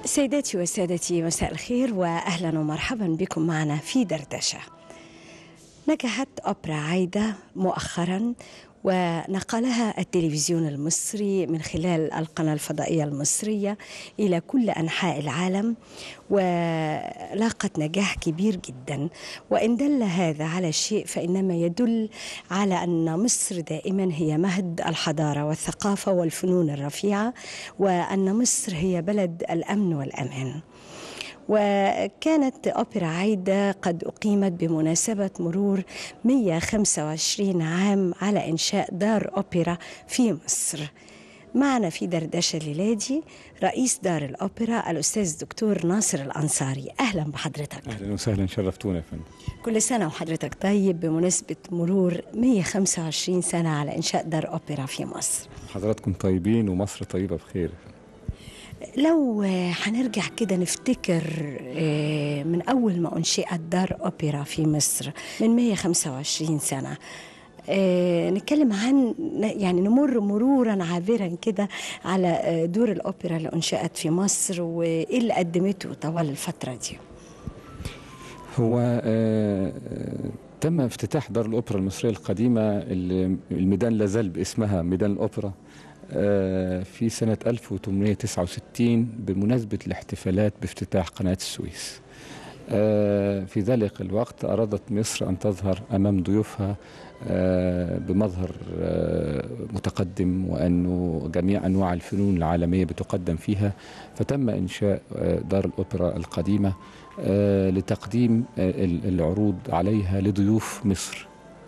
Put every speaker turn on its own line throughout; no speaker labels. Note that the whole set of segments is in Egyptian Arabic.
سيداتي وسادتي مساء الخير واهلا ومرحبا بكم معنا في دردشه. نجحت اوبرا عايده مؤخرا ونقلها التلفزيون المصري من خلال القناه الفضائيه المصريه الى كل انحاء العالم ولاقت نجاح كبير جدا وان دل هذا على شيء فانما يدل على ان مصر دائما هي مهد الحضاره والثقافه والفنون الرفيعه وان مصر هي بلد الامن والامان. وكانت أوبرا عايدة قد أقيمت بمناسبة مرور 125 عام على إنشاء دار أوبرا في مصر معنا في دردشة ليلادي رئيس دار الأوبرا الأستاذ الدكتور ناصر الأنصاري أهلا بحضرتك
اهلا وسهلا شرفتونا يا فندم
كل سنة وحضرتك طيب بمناسبة مرور 125 سنة على إنشاء دار أوبرا في مصر
حضراتكم طيبين ومصر طيبه بخير
لو هنرجع كده نفتكر من أول ما أنشئت دار أوبرا في مصر من 125 سنة نتكلم عن يعني نمر مرورا عابرا كده على دور الأوبرا اللي أنشأت في مصر وإيه اللي قدمته طوال الفترة دي
هو آه، تم افتتاح دار الاوبرا المصريه القديمه اللي الميدان لازال باسمها ميدان الاوبرا آه، في سنه 1869 بمناسبه الاحتفالات بافتتاح قناه السويس آه، في ذلك الوقت أرادت مصر أن تظهر أمام ضيوفها آه، بمظهر آه، متقدم وأنه جميع أنواع الفنون العالمية بتقدم فيها فتم إنشاء آه، دار الأوبرا القديمة آه، لتقديم آه، ال- العروض عليها لضيوف مصر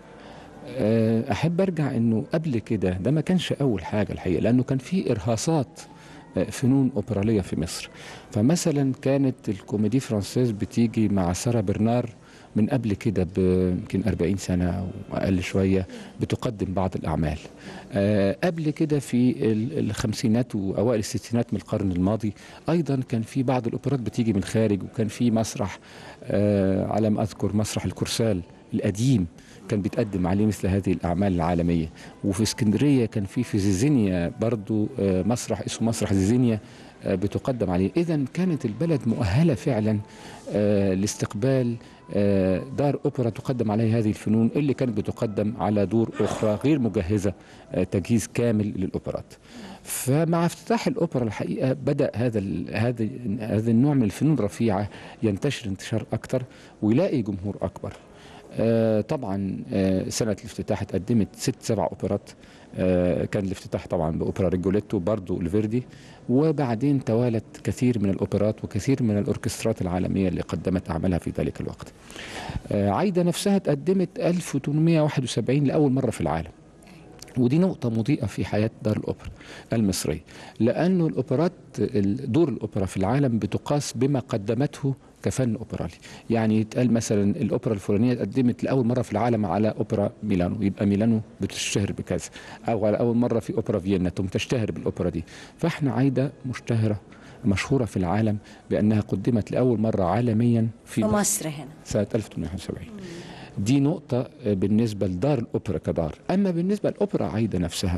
آه، أحب أرجع أنه قبل كده ده ما كانش أول حاجة الحقيقة لأنه كان في إرهاصات آه، فنون أوبرالية في مصر فمثلا كانت الكوميدي فرانسيز بتيجي مع سارة برنار من قبل كده يمكن 40 سنة أو أقل شوية بتقدم بعض الأعمال آه، قبل كده في ال- الخمسينات وأوائل الستينات من القرن الماضي أيضا كان في بعض الأوبرات بتيجي من الخارج وكان في مسرح آه، على ما أذكر مسرح الكرسال القديم كان بيتقدم عليه مثل هذه الأعمال العالمية وفي اسكندرية كان في في زيزينيا برضو آه، مسرح اسمه مسرح زيزينيا آه، بتقدم عليه إذا كانت البلد مؤهلة فعلا آه، لاستقبال آه، دار أوبرا تقدم عليه هذه الفنون اللي كانت بتقدم على دور أخرى غير مجهزة آه، تجهيز كامل للأوبرات فمع افتتاح الأوبرا الحقيقة بدأ هذا ال- هذا هذا النوع من الفنون الرفيعة ينتشر انتشار أكثر ويلاقي جمهور أكبر آه، طبعا آه، سنة الافتتاح اتقدمت ست سبع أوبرات آه، كان الافتتاح طبعا بأوبرا ريجوليتو برضو الفيردي وبعدين توالت كثير من الأوبرات وكثير من الأوركسترات العالمية اللي قدمت أعمالها في ذلك الوقت آه، عايدة نفسها اتقدمت 1871 لأول مرة في العالم ودي نقطة مضيئة في حياة دار الأوبرا المصرية لأنه الأوبرات ال- دور الأوبرا في العالم بتقاس بما قدمته كفن أوبرالي يعني يتقال مثلا الأوبرا الفلانية اتقدمت لأول مرة في العالم على أوبرا ميلانو يبقى ميلانو بتشتهر بكذا أو على أول مرة في أوبرا فيينا تقوم تشتهر بالأوبرا دي فإحنا عايدة مشتهرة مشهورة في العالم بأنها قدمت لأول مرة عالميا في
في
مصر.
مصر هنا
سنة 1871 دي نقطة بالنسبة لدار الأوبرا كدار أما بالنسبة للأوبرا عايدة نفسها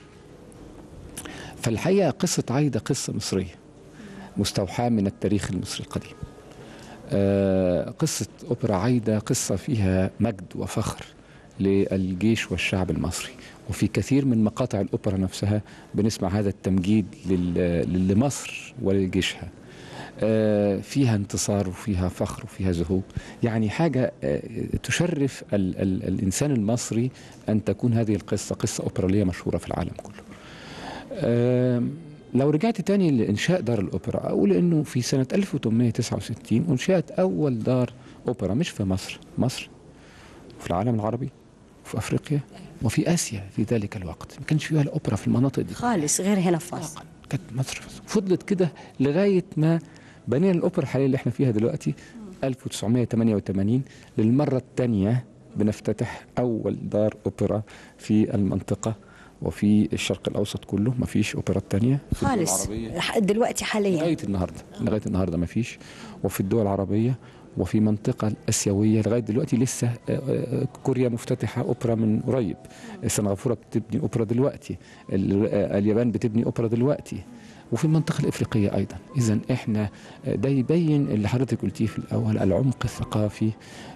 فالحقيقة قصة عايدة قصة مصرية مستوحاة من التاريخ المصري القديم آه، قصة أوبرا عايدة قصة فيها مجد وفخر للجيش والشعب المصري وفي كثير من مقاطع الأوبرا نفسها بنسمع هذا التمجيد لل- لمصر ولجيشها آه، فيها انتصار وفيها فخر وفيها زهو يعني حاجة آه، تشرف ال ال الإنسان المصري أن تكون هذه القصة قصة أوبرالية مشهورة في العالم كله آم، لو رجعت تاني لإنشاء دار الأوبرا أقول إنه في سنة 1869 أنشأت أول دار أوبرا مش في مصر مصر في العالم العربي وفي أفريقيا وفي آسيا في ذلك الوقت ما كانش فيها الأوبرا في المناطق دي
خالص غير هنا في مصر
كانت مصر فضلت كده لغايه ما بنينا الاوبرا الحاليه اللي احنا فيها دلوقتي 1988 للمره الثانيه بنفتتح اول دار اوبرا في المنطقه وفي الشرق الاوسط كله ما فيش اوبرات تانية في الدول
خالص
العربية.
لح- دلوقتي حاليا
لغايه النهارده لغايه النهارده ما فيش وفي الدول العربيه وفي منطقة الآسيوية لغاية دلوقتي لسه آه، آه، كوريا مفتتحة أوبرا من قريب سنغافورة بتبني أوبرا دلوقتي ال- آه، اليابان بتبني أوبرا دلوقتي وفي المنطقة الإفريقية أيضا إذا إحنا ده يبين اللي حضرتك قلتيه في الأول العمق الثقافي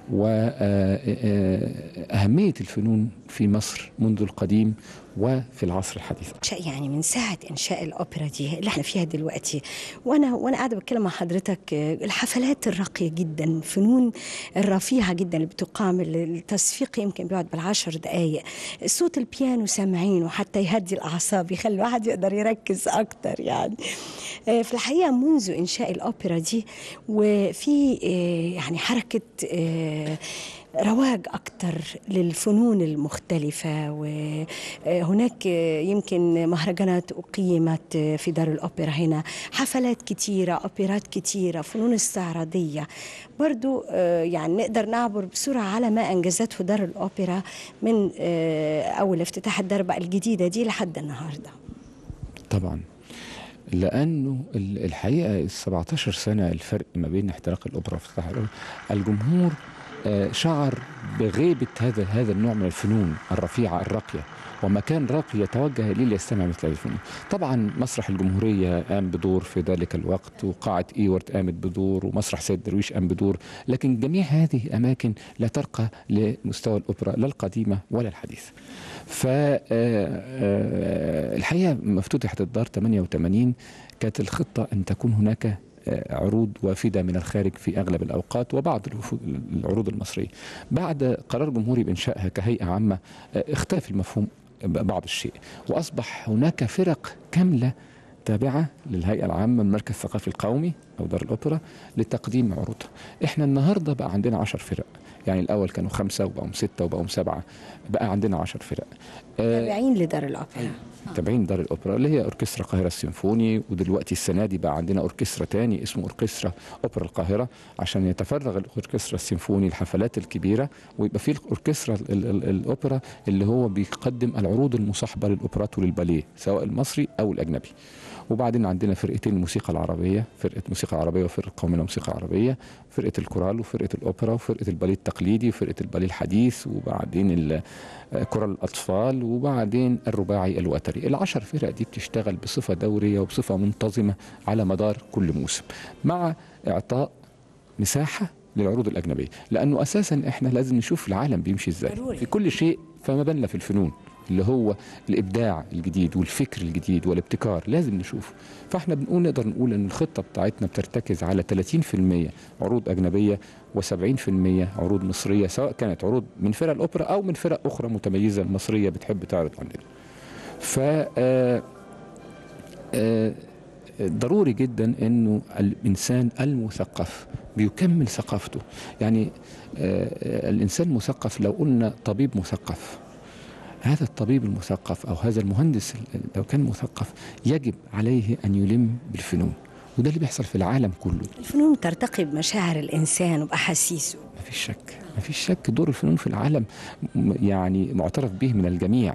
وأهمية الفنون في مصر منذ القديم وفي العصر الحديث
شيء يعني من ساعة إنشاء الأوبرا دي اللي احنا فيها دلوقتي وأنا وأنا قاعدة بتكلم مع حضرتك آه، الحفلات الراقية جدا الفنون الرفيعة جدا اللي بتقام التصفيق يمكن بيقعد بالعشر دقايق صوت البيانو سامعينه حتى يهدي الأعصاب يخلي الواحد يقدر يركز أكتر يعني آه، في الحقيقة منذ إنشاء الأوبرا دي وفي آه، يعني حركة آه، رواج أكتر للفنون المختلفة وهناك يمكن مهرجانات أقيمت في دار الأوبرا هنا حفلات كتيرة أوبرات كتيرة فنون استعراضية برضو آه، يعني نقدر نعبر بسرعة على ما أنجزته دار الأوبرا من آه، أول افتتاح الدربة الجديدة دي لحد النهاردة
طبعا لانه ال- الحقيقه ال 17 سنه الفرق ما بين احتراق الاوبرا وافتتاح الاوبرا الجمهور آه، شعر بغيبه هذا هذا النوع من الفنون الرفيعه الراقيه ومكان راقي يتوجه اليه ليستمع مثل هذه الفنون. طبعا مسرح الجمهوريه قام بدور في ذلك الوقت وقاعه ايورت قامت بدور ومسرح سيد درويش قام بدور لكن جميع هذه الاماكن لا ترقى لمستوى الاوبرا لا القديمه ولا الحديثه. فالحقيقه لما افتتحت الدار 88 كانت الخطه ان تكون هناك آه، عروض وافده من الخارج في اغلب الاوقات وبعض الوفود- العروض المصريه. بعد قرار جمهوري بانشائها كهيئه عامه آه، اختلف المفهوم بعض الشيء واصبح هناك فرق كامله تابعه للهيئه العامه المركز الثقافي القومي او دار الاوبرا لتقديم عروضها. احنا النهارده بقى عندنا عشر فرق يعني الاول كانوا خمسه وبقوا سته وبقوا سبعه بقى عندنا عشر فرق. آه،
تابعين لدار الأوبرا
تابعين دار الاوبرا اللي هي اوركسترا القاهره السيمفوني ودلوقتي السنه دي بقى عندنا اوركسترا تاني اسمه اوركسترا اوبرا القاهره عشان يتفرغ الاوركسترا السيمفوني الحفلات الكبيره ويبقى في الاوركسترا ال- ال- الاوبرا اللي هو بيقدم العروض المصاحبه للاوبرات وللباليه سواء المصري او الاجنبي وبعدين عندنا فرقتين الموسيقى العربيه فرقه موسيقى عربيه وفرقه قوميه للموسيقى العربيه فرقه الكورال وفرقه الاوبرا وفرقه الباليه التقليدي وفرقه الباليه الحديث وبعدين ال- كورال الاطفال وبعدين الرباعي الوتري العشر فرق دي بتشتغل بصفه دوريه وبصفه منتظمه على مدار كل موسم مع اعطاء مساحه للعروض الاجنبيه لانه اساسا احنا لازم نشوف العالم بيمشي ازاي
ضروري.
في كل شيء فما بالنا في الفنون اللي هو الابداع الجديد والفكر الجديد والابتكار لازم نشوفه فاحنا بنقول نقدر نقول ان الخطه بتاعتنا بترتكز على 30% عروض اجنبيه و70% عروض مصريه سواء كانت عروض من فرق الاوبرا او من فرق اخرى متميزه مصريه بتحب تعرض عندنا ف آه، آه، ضروري جدا انه الانسان المثقف بيكمل ثقافته يعني آه، الانسان مثقف لو قلنا طبيب مثقف هذا الطبيب المثقف او هذا المهندس لو كان مثقف يجب عليه ان يلم بالفنون وده اللي بيحصل في العالم كله
الفنون ترتقي بمشاعر الإنسان وبأحاسيسه
ما فيش شك ما فيش شك دور الفنون في العالم م- يعني معترف به من الجميع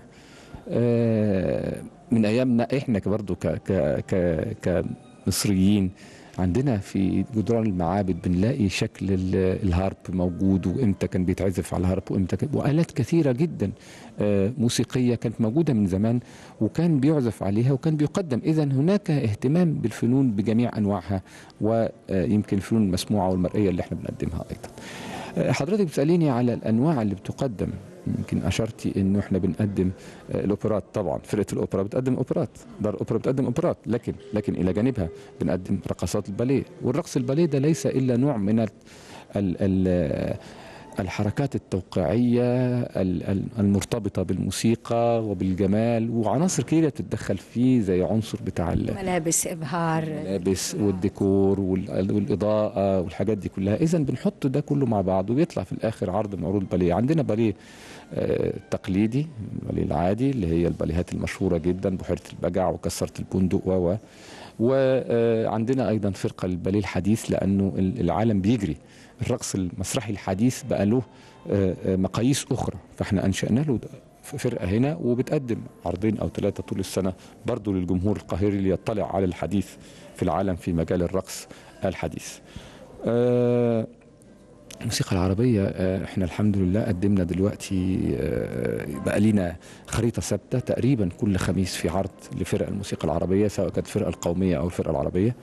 آه، من ايامنا احنا برضه ك ك ك كمصريين عندنا في جدران المعابد بنلاقي شكل ال- الهارب موجود وامتى كان بيتعزف على الهارب وامتى كان والات كثيره جدا آه، موسيقيه كانت موجوده من زمان وكان بيعزف عليها وكان بيقدم اذا هناك اهتمام بالفنون بجميع انواعها ويمكن الفنون المسموعه والمرئيه اللي احنا بنقدمها ايضا حضرتك بتسأليني على الأنواع اللي بتقدم يمكن أشرتي إنه إحنا بنقدم آه، الأوبرات طبعا فرقة الأوبرا بتقدم أوبرات دار الأوبرا بتقدم أوبرات لكن لكن إلى جانبها بنقدم رقصات الباليه والرقص الباليه ده ليس إلا نوع من ال ال ال الحركات التوقيعية ال- ال- المرتبطة بالموسيقى وبالجمال وعناصر كثيرة بتتدخل فيه زي عنصر بتاع ال-
ملابس إبهار
الملابس والديكور وال- والاضاءه والحاجات دي كلها اذا بنحط ده كله مع بعض وبيطلع في الاخر عرض من عروض الباليه عندنا باليه آه، تقليدي الباليه العادي اللي هي الباليهات المشهوره جدا بحيره البجع وكسره البندق و و وعندنا ايضا فرقه الباليه الحديث لانه ال- العالم بيجري الرقص المسرحي الحديث بقى له آه، آه، مقاييس اخرى فاحنا انشانا له ده فرقه هنا وبتقدم عرضين او ثلاثه طول السنه برضه للجمهور القاهري ليطلع على الحديث في العالم في مجال الرقص الحديث. آه، الموسيقى العربية آه، احنا الحمد لله قدمنا دلوقتي آه، بقى لينا خريطة ثابتة تقريبا كل خميس في عرض لفرق الموسيقى العربية سواء كانت الفرقة القومية أو الفرقة العربية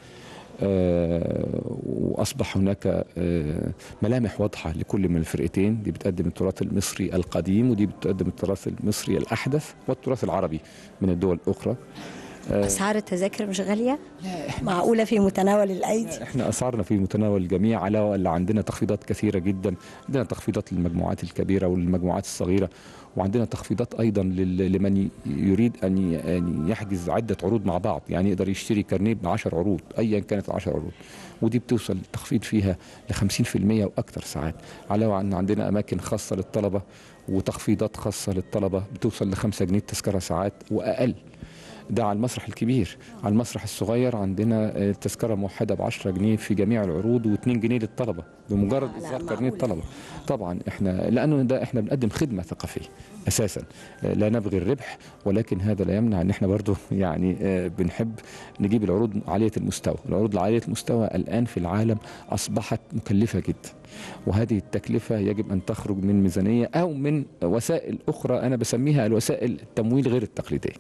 آه، وأصبح هناك آه، ملامح واضحة لكل من الفرقتين دي بتقدم التراث المصري القديم ودي بتقدم التراث المصري الأحدث والتراث العربي من الدول الأخرى
اسعار التذاكر مش غاليه معقوله في متناول الايدي
احنا اسعارنا في متناول الجميع علاوه اللي عندنا تخفيضات كثيره جدا عندنا تخفيضات للمجموعات الكبيره وللمجموعات الصغيره وعندنا تخفيضات ايضا لل- لمن ي- يريد ان ي- أن يحجز عده عروض مع بعض يعني يقدر يشتري كارنيه ب 10 عروض ايا كانت ال 10 عروض ودي بتوصل التخفيض فيها ل 50% واكثر ساعات علاوه ان عندنا اماكن خاصه للطلبه وتخفيضات خاصه للطلبه بتوصل ل 5 جنيه تذكره ساعات واقل ده على المسرح الكبير على المسرح الصغير عندنا آه، تذكره موحده ب 10 جنيه في جميع العروض و2 جنيه للطلبه بمجرد
لا،
اصدار كارنيه
معقولة.
الطلبه طبعا احنا لانه ده احنا بنقدم خدمه ثقافيه اساسا آه، لا نبغي الربح ولكن هذا لا يمنع ان احنا برضو يعني آه، بنحب نجيب العروض عاليه المستوى العروض العاليه المستوى الان في العالم اصبحت مكلفه جدا وهذه التكلفه يجب ان تخرج من ميزانيه او من وسائل اخرى انا بسميها الوسائل التمويل غير التقليديه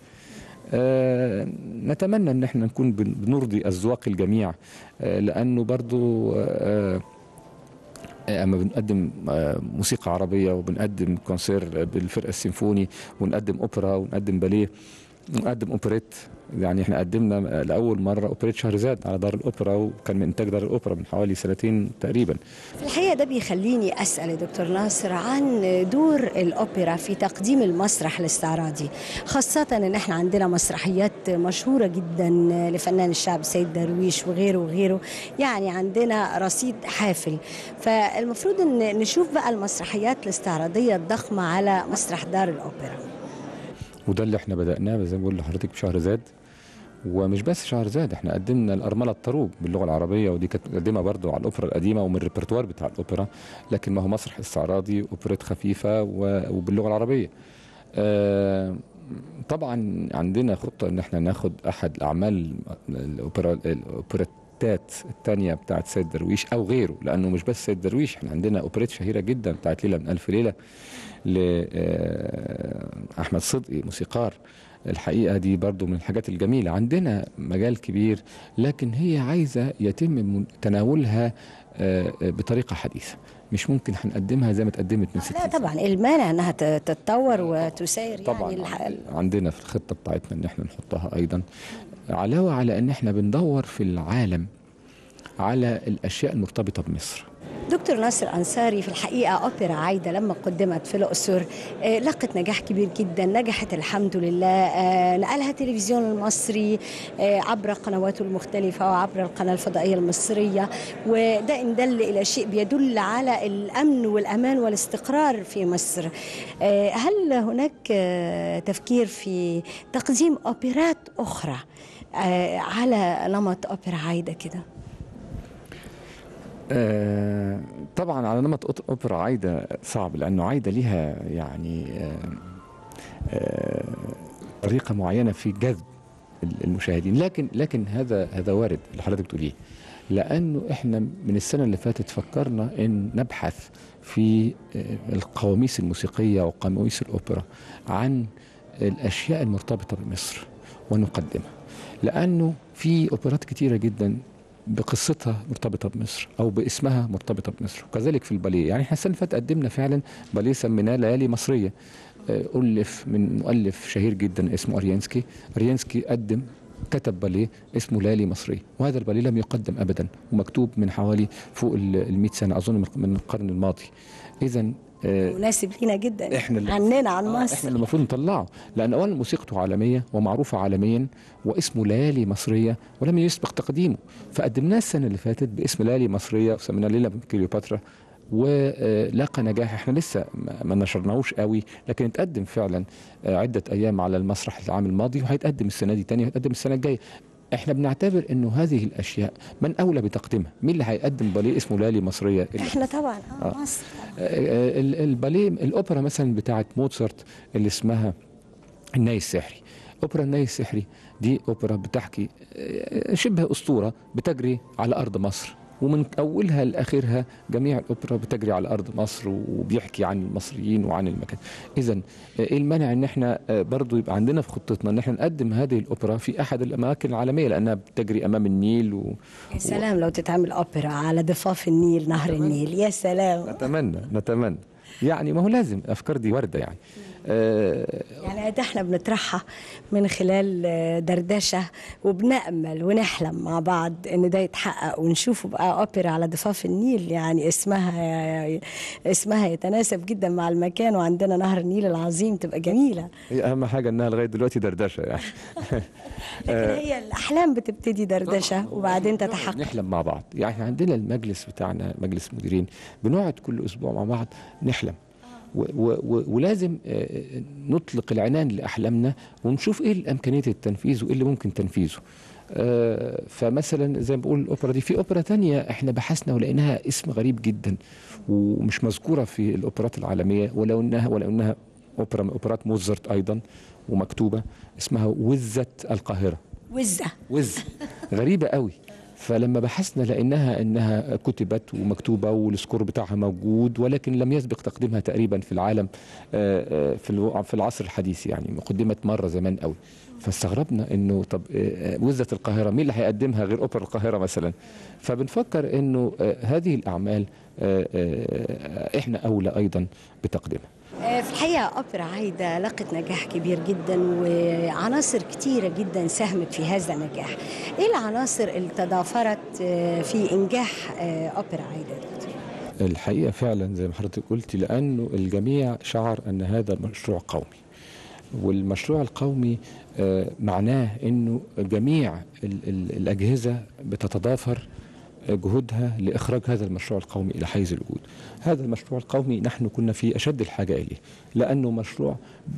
آه، نتمنى ان احنا نكون بن- بنرضي اذواق الجميع آه، لانه برضو آه، آه، اما بنقدم آه، موسيقى عربيه وبنقدم كونسير بالفرقه السيمفوني ونقدم اوبرا ونقدم باليه ونقدم اوبريت يعني احنا قدمنا آه، لاول مره اوبريت شهرزاد على دار الاوبرا وكان من انتاج دار الاوبرا من حوالي سنتين تقريبا
في الحقيقه ده بيخليني اسال يا دكتور ناصر عن دور الاوبرا في تقديم المسرح الاستعراضي خاصه ان احنا عندنا مسرحيات مشهوره جدا لفنان الشعب سيد درويش وغيره وغيره يعني عندنا رصيد حافل فالمفروض ان نشوف بقى المسرحيات الاستعراضيه الضخمه على مسرح دار الاوبرا
وده اللي احنا بدأناه زي ما بقول لحضرتك بشهرزاد ومش بس شهرزاد احنا قدمنا الأرملة الطروب باللغة العربية ودي كانت مقدمة برضو على الأوبرا القديمة ومن الريpertoire بتاع الأوبرا لكن ما هو مسرح استعراضي أوبريت خفيفة و- وباللغة العربية آه، طبعا عندنا خطة ان احنا ناخد احد الاعمال الأوبرا الاوبريتات الثانية بتاعت سيد درويش او غيره لانه مش بس سيد درويش احنا عندنا اوبريت شهيرة جدا بتاعت ليلة من الف ليلة لأحمد صدقي موسيقار الحقيقة دي برضو من الحاجات الجميلة عندنا مجال كبير لكن هي عايزة يتم من- تناولها آه، آه، بطريقة حديثة مش ممكن هنقدمها زي ما اتقدمت من 60
لا طبعا المانع انها ت- تتطور وتسير
طبعا
يعني الح-
عندنا في الخطه بتاعتنا ان احنا نحطها ايضا علاوه على ان احنا بندور في العالم على الاشياء المرتبطه بمصر
دكتور ناصر أنصاري في الحقيقة أوبرا عايدة لما قدمت في الأقصر آه، لقت نجاح كبير جدا نجحت الحمد لله آه، نقلها التلفزيون المصري آه، عبر قنواته المختلفة وعبر القناة الفضائية المصرية وده إن دل إلى شيء بيدل على الأمن والأمان والاستقرار في مصر آه، هل هناك آه، تفكير في تقديم أوبرات أخرى آه، على نمط أوبرا عايدة كده
آه، طبعا على نمط أوت- اوبرا عايده صعب لانه عايده ليها يعني آه، آه، طريقه معينه في جذب ال- المشاهدين لكن لكن هذا هذا وارد اللي حضرتك بتقوليه لانه احنا من السنه اللي فاتت فكرنا ان نبحث في آه، القواميس الموسيقيه وقواميس الاوبرا عن الاشياء المرتبطه بمصر ونقدمها لانه في اوبرات كتيره جدا بقصتها مرتبطه بمصر او باسمها مرتبطه بمصر وكذلك في الباليه يعني احنا السنه اللي فاتت قدمنا فعلا باليه سميناه ليالي مصريه آه، الف من مؤلف شهير جدا اسمه اريانسكي اريانسكي قدم كتب باليه اسمه ليالي مصريه وهذا الباليه لم يقدم ابدا ومكتوب من حوالي فوق ال 100 سنه اظن من- من القرن الماضي اذا آه،
مناسب لينا جدا
احنا اللي
عننا عن
آه،
مصر
احنا اللي المفروض نطلعه لان اولا موسيقته عالميه ومعروفه عالميا واسمه ليالي مصريه ولم يسبق تقديمه فقدمناه السنه اللي فاتت باسم ليالي مصريه وسميناه ليله كليوباترا ولقى نجاح احنا لسه ما- ما نشرناهوش قوي لكن اتقدم فعلا آه، عده ايام على المسرح العام الماضي وهيتقدم السنه دي تاني وهيتقدم السنه الجايه احنا بنعتبر انه هذه الاشياء من اولى بتقديمها مين اللي هيقدم باليه اسمه ليالي مصريه إلا
احنا طبعا اه
آه.
مصر
آه، ال- الباليه الاوبرا مثلا بتاعت موتسارت اللي اسمها الناي السحري اوبرا الناي السحري دي اوبرا بتحكي آه، شبه اسطوره بتجري على ارض مصر ومن اولها لاخرها جميع الاوبرا بتجري على ارض مصر وبيحكي عن المصريين وعن المكان اذا ايه المانع ان احنا آه، برضو يبقى عندنا في خطتنا ان احنا نقدم هذه الاوبرا في احد الاماكن العالميه لانها بتجري امام النيل و...
يا سلام لو تتعمل اوبرا على ضفاف النيل نهر النيل يا سلام
نتمنى نتمنى يعني ما هو لازم الافكار دي وارده يعني آه،
يعني ده احنا بنطرحها من خلال آه، دردشه وبنامل ونحلم مع بعض ان ده يتحقق ونشوفه بقى اوبرا على ضفاف النيل يعني اسمها اسمها يتناسب جدا مع المكان وعندنا نهر النيل العظيم تبقى جميله
هي اهم حاجه انها لغايه دلوقتي دردشه يعني
لكن هي الاحلام بتبتدي دردشه وبعدين تتحقق
نحلم مع بعض يعني عندنا المجلس بتاعنا مجلس مديرين بنقعد كل اسبوع مع بعض نحلم و و و ولازم آه، نطلق العنان لاحلامنا ونشوف ايه الامكانيه التنفيذ وايه اللي ممكن تنفيذه آه، فمثلا زي ما بقول الاوبرا دي في اوبرا تانية احنا بحثنا ولقيناها اسم غريب جدا ومش مذكوره في الاوبرات العالميه ولو انها ولو انها اوبرا من اوبرات موزارت ايضا ومكتوبه اسمها وزه القاهره
وزه
وز غريبه قوي فلما بحثنا لقيناها انها كتبت ومكتوبه والسكور بتاعها موجود ولكن لم يسبق تقديمها تقريبا في العالم آه، آه، في الو- في العصر الحديث يعني قدمت مره زمان قوي فاستغربنا انه طب آه، آه، وزه القاهره مين اللي هيقدمها غير اوبرا القاهره مثلا فبنفكر انه آه، هذه الاعمال آه، آه، احنا اولى ايضا بتقديمها
آه، في الحقيقة أوبرا عايدة لقت نجاح كبير جدا وعناصر كتيرة جدا ساهمت في هذا النجاح إيه العناصر اللي تضافرت آه، في إنجاح آه، أوبرا عايدة دكتور؟
الحقيقة فعلا زي ما حضرتك قلت لأنه الجميع شعر أن هذا مشروع قومي والمشروع القومي آه، معناه أنه جميع ال- ال- الأجهزة بتتضافر جهودها لإخراج هذا المشروع القومي إلى حيز الوجود هذا المشروع القومي نحن كنا في أشد الحاجة إليه لأنه مشروع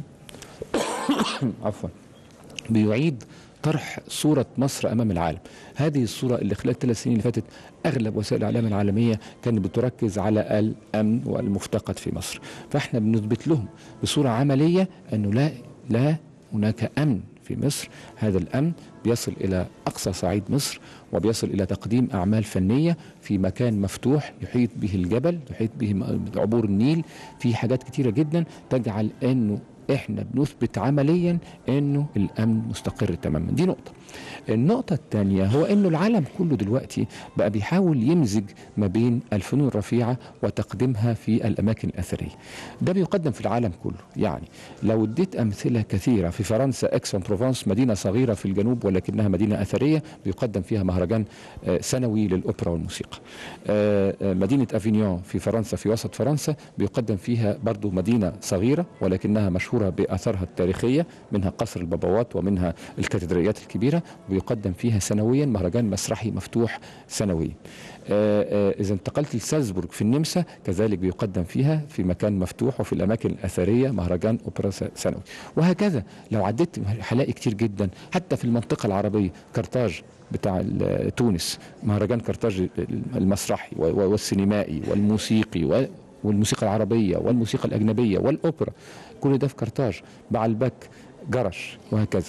عفوا بيعيد طرح صورة مصر أمام العالم هذه الصورة اللي خلال الثلاث سنين اللي فاتت أغلب وسائل الإعلام العالمية كانت بتركز على الأمن والمفتقد في مصر فإحنا بنثبت لهم بصورة عملية أنه لا لا هناك أمن في مصر هذا الأمن بيصل إلى أقصى صعيد مصر وبيصل إلى تقديم أعمال فنية في مكان مفتوح يحيط به الجبل يحيط به م- عبور النيل في حاجات كتيرة جدا تجعل أنه احنا بنثبت عمليا انه الامن مستقر تماما دي نقطه النقطة الثانية هو انه العالم كله دلوقتي بقى بيحاول يمزج ما بين الفنون الرفيعة وتقديمها في الاماكن الاثرية ده بيقدم في العالم كله يعني لو اديت امثلة كثيرة في فرنسا اكسون بروفانس مدينة صغيرة في الجنوب ولكنها مدينة اثرية بيقدم فيها مهرجان آه، سنوي للاوبرا والموسيقى آه، آه، مدينة افينيون في فرنسا في وسط فرنسا بيقدم فيها برضو مدينة صغيرة ولكنها مشهورة بأثارها التاريخية منها قصر البابوات ومنها الكاتدرائيات الكبيرة ويقدم فيها سنويا مهرجان مسرحي مفتوح سنويا آه، آه، إذا انتقلت لسالزبورغ في النمسا كذلك بيقدم فيها في مكان مفتوح وفي الأماكن الأثرية مهرجان أوبرا س- سنوي وهكذا لو عديت هلاقي كتير جدا حتى في المنطقة العربية كرتاج بتاع ال- تونس مهرجان كرتاج المسرحي و- و- والسينمائي والموسيقي و- والموسيقى العربية والموسيقى الأجنبية والأوبرا كل ده في كرتاج بعلبك جرش وهكذا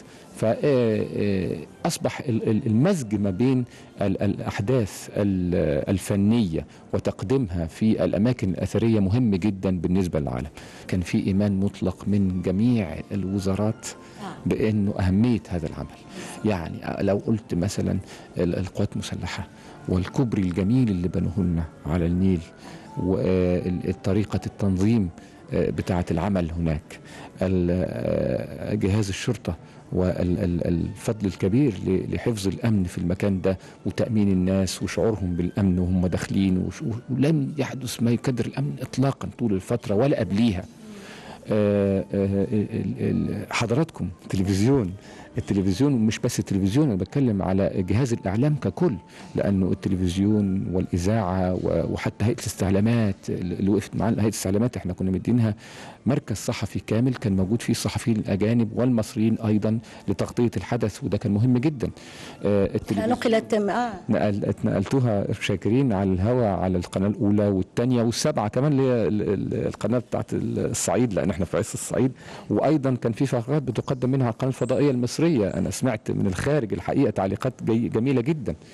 فأصبح المزج ما بين ال- الأحداث ال- الفنية وتقديمها في الأماكن الأثرية مهم جدا بالنسبة للعالم كان في إيمان مطلق من جميع الوزارات بأنه أهمية هذا العمل يعني لو قلت مثلا ال- القوات المسلحة والكوبري الجميل اللي بنوه لنا على النيل وطريقة التنظيم آه، بتاعة العمل هناك ال- آه، جهاز الشرطة والفضل الكبير ل- لحفظ الأمن في المكان ده وتأمين الناس وشعورهم بالأمن وهم داخلين وش- ولم يحدث ما يكدر الأمن إطلاقا طول الفترة ولا قبليها آه، آه، ال- ال- حضراتكم تلفزيون التلفزيون مش بس التلفزيون انا بتكلم على جهاز الاعلام ككل لانه التلفزيون والاذاعه و- وحتى هيئه الاستعلامات اللي وقفت معانا هيئه الاستعلامات احنا كنا مدينها مركز صحفي كامل كان موجود فيه الصحفيين الاجانب والمصريين ايضا لتغطيه الحدث وده كان مهم جدا آه، التلفزيون
نقلت آه
نقل اتنقلتوها شاكرين على الهواء على القناه الاولى والثانيه والسابعه كمان اللي هي ال- ال- القناه بتاعت الصعيد لان احنا في عز الصعيد وايضا كان في فقرات بتقدم منها على القناه الفضائيه المصريه انا سمعت من الخارج الحقيقه تعليقات جي جميله جدا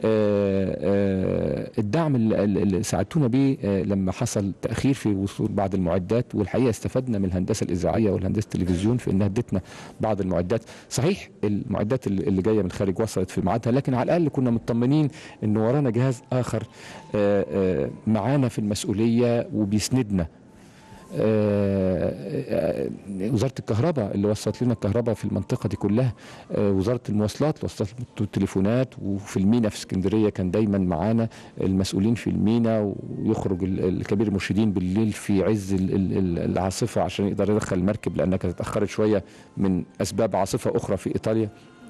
آه، آه، الدعم اللي- اللي ساعدتونا بيه آه، لما حصل تاخير في وصول بعض المعدات والحقيقه استفدنا من الهندسه الاذاعيه والهندسه التلفزيون في انها ادتنا بعض المعدات صحيح المعدات اللي اللي جايه من الخارج وصلت في ميعادها لكن على الاقل كنا مطمنين ان ورانا جهاز اخر آه، آه، معانا في المسؤوليه وبيسندنا آه، آه، وزاره الكهرباء اللي وصلت لنا الكهرباء في المنطقه دي كلها آه، وزاره المواصلات اللي وصلت لنا التليفونات وفي المينا في اسكندريه كان دايما معانا المسؤولين في المينا ويخرج ال- الكبير المرشدين بالليل في عز ال- ال- ال- العاصفه عشان يقدر يدخل المركب لانها كانت اتاخرت شويه من اسباب عاصفه اخرى في ايطاليا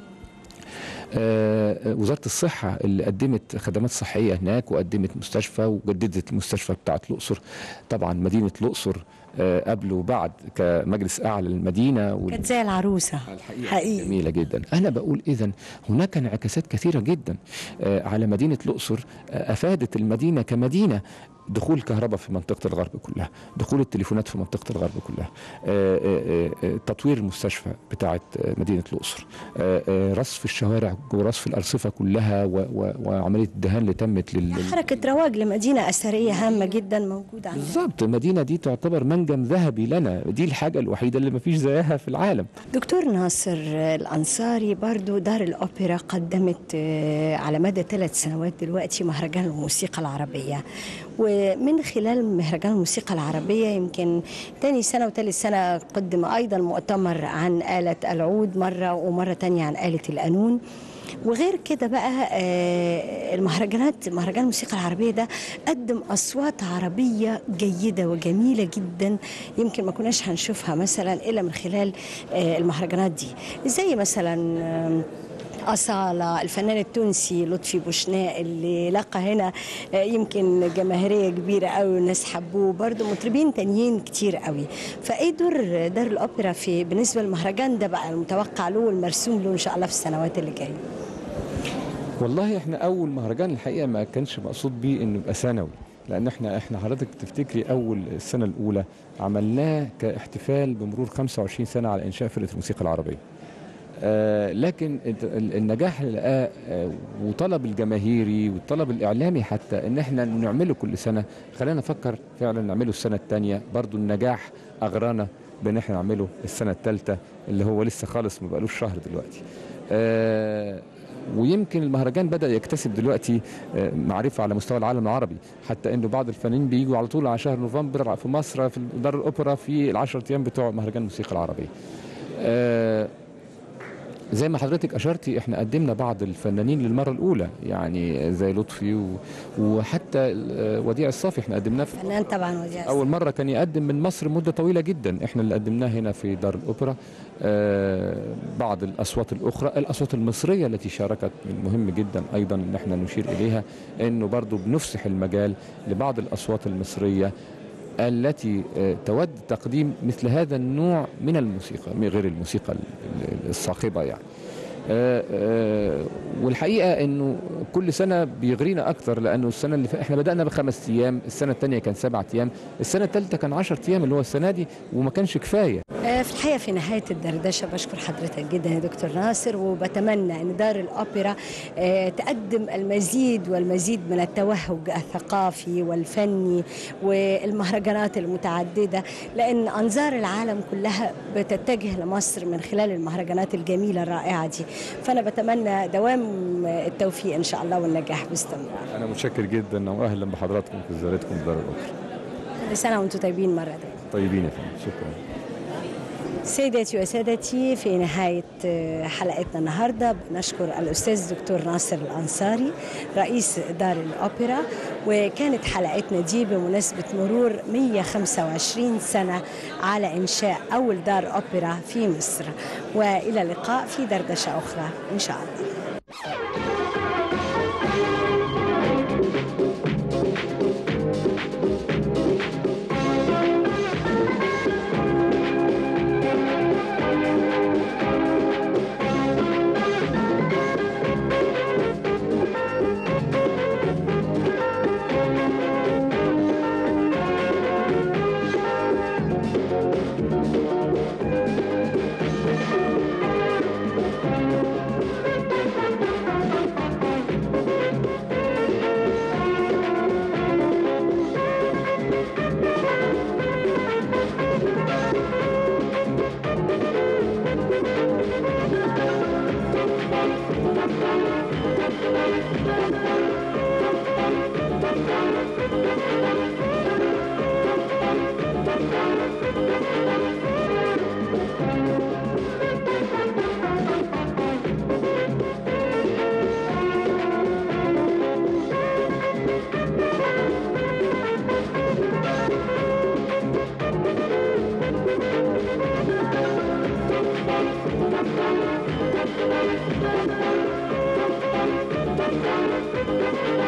آه، وزاره الصحه اللي قدمت خدمات صحيه هناك وقدمت مستشفى وجددت المستشفى بتاعت الاقصر طبعا مدينه الاقصر آه، قبل وبعد كمجلس اعلى للمدينه وال-
كانت زي العروسه
الحقيقة
حقيقي.
جميلة جدا أنا بقول إذا هناك انعكاسات كثيرة جدا آه، على مدينة الأقصر آه، أفادت المدينة كمدينة دخول كهرباء في منطقة الغرب كلها دخول التليفونات في منطقة الغرب كلها آه، آه، آه، تطوير المستشفى بتاعة آه، مدينة الأقصر آه، آه، رصف الشوارع ورصف الأرصفة كلها و- و- وعملية الدهان اللي تمت لل لل-
حركه رواج لمدينه اثريه هامه جدا موجوده عندنا
بالظبط المدينة دي تعتبر منجم ذهبي لنا دي الحاجة الوحيدة اللي مفيش زيها في العالم
دكتور ناصر الأنصاري برضو دار الأوبرا قدمت آه، على مدى ثلاث سنوات دلوقتي مهرجان الموسيقى العربية ومن خلال مهرجان الموسيقى العربية يمكن تاني سنة وثالث سنة قدم أيضا مؤتمر عن آلة العود مرة ومرة تانية عن آلة القانون وغير كده بقى آه، المهرجانات مهرجان الموسيقى العربية ده قدم أصوات عربية جيدة وجميلة جدا يمكن ما كناش هنشوفها مثلا إلا من خلال آه، المهرجانات دي زي مثلا آم، أصالة الفنان التونسي لطفي بوشناء اللي لقى هنا آه، يمكن جماهيرية كبيرة قوي والناس حبوه برضه مطربين تانيين كتير قوي فايه دور دار الأوبرا في بالنسبة للمهرجان ده بقى المتوقع له والمرسوم له إن شاء الله في السنوات اللي جاية
والله احنا اول مهرجان الحقيقه ما كانش مقصود بيه انه يبقى سنوي لان احنا احنا حضرتك تفتكري اول السنه الاولى عملناه كاحتفال بمرور 25 سنه على انشاء فرقه الموسيقى العربيه آه لكن الت- ال- النجاح اللي لقاه آه وطلب الجماهيري والطلب الاعلامي حتى ان احنا نعمله كل سنه خلينا نفكر فعلا نعمله السنه الثانيه برضو النجاح اغرانا بان احنا نعمله السنه الثالثه اللي هو لسه خالص ما بقالوش شهر دلوقتي آه ويمكن المهرجان بدا يكتسب دلوقتي آه، معرفه على مستوى العالم العربي حتى انه بعض الفنانين بيجوا على طول على شهر نوفمبر في مصر في دار الاوبرا في العشرة ايام بتوع مهرجان الموسيقى العربيه آه، زي ما حضرتك اشرتي احنا قدمنا بعض الفنانين للمره الاولى يعني زي لطفي و- وحتى آه، وديع الصافي احنا قدمناه في
فنان طبعا وديع
اول مره كان يقدم من مصر مده طويله جدا احنا اللي قدمناه هنا في دار الاوبرا آه، بعض الاصوات الاخرى الاصوات المصريه التي شاركت من مهم جدا ايضا ان احنا نشير اليها انه برضو بنفسح المجال لبعض الاصوات المصريه التي آه، تود تقديم مثل هذا النوع من الموسيقى من غير الموسيقى ال- ال- الصاخبه يعني آه، آه، والحقيقه انه كل سنه بيغرينا اكثر لانه السنه اللي فاتت احنا بدانا بخمس ايام السنه الثانيه كان سبعة ايام السنه الثالثه كان 10 ايام اللي هو السنه دي وما كانش كفايه
آه، في الحقيقة في نهاية الدردشة بشكر حضرتك جدا يا دكتور ناصر وبتمنى أن دار الأوبرا آه، تقدم المزيد والمزيد من التوهج الثقافي والفني والمهرجانات المتعددة لأن أنظار العالم كلها بتتجه لمصر من خلال المهرجانات الجميلة الرائعة دي فأنا بتمنى دوام التوفيق إن شاء الله والنجاح باستمرار
انا متشكر جدا واهلا بحضراتكم في زيارتكم دار الاوبرا
كل سنة وأنتم طيبين مرة تانية
طيبين يا فندم شكرا
سيداتي وسادتي في نهاية حلقتنا النهاردة بنشكر الأستاذ دكتور ناصر الأنصاري رئيس دار الأوبرا وكانت حلقتنا دي بمناسبة مرور 125 سنة على إنشاء أول دار أوبرا في مصر وإلى اللقاء في دردشة أخرى إن شاء الله
Thank you.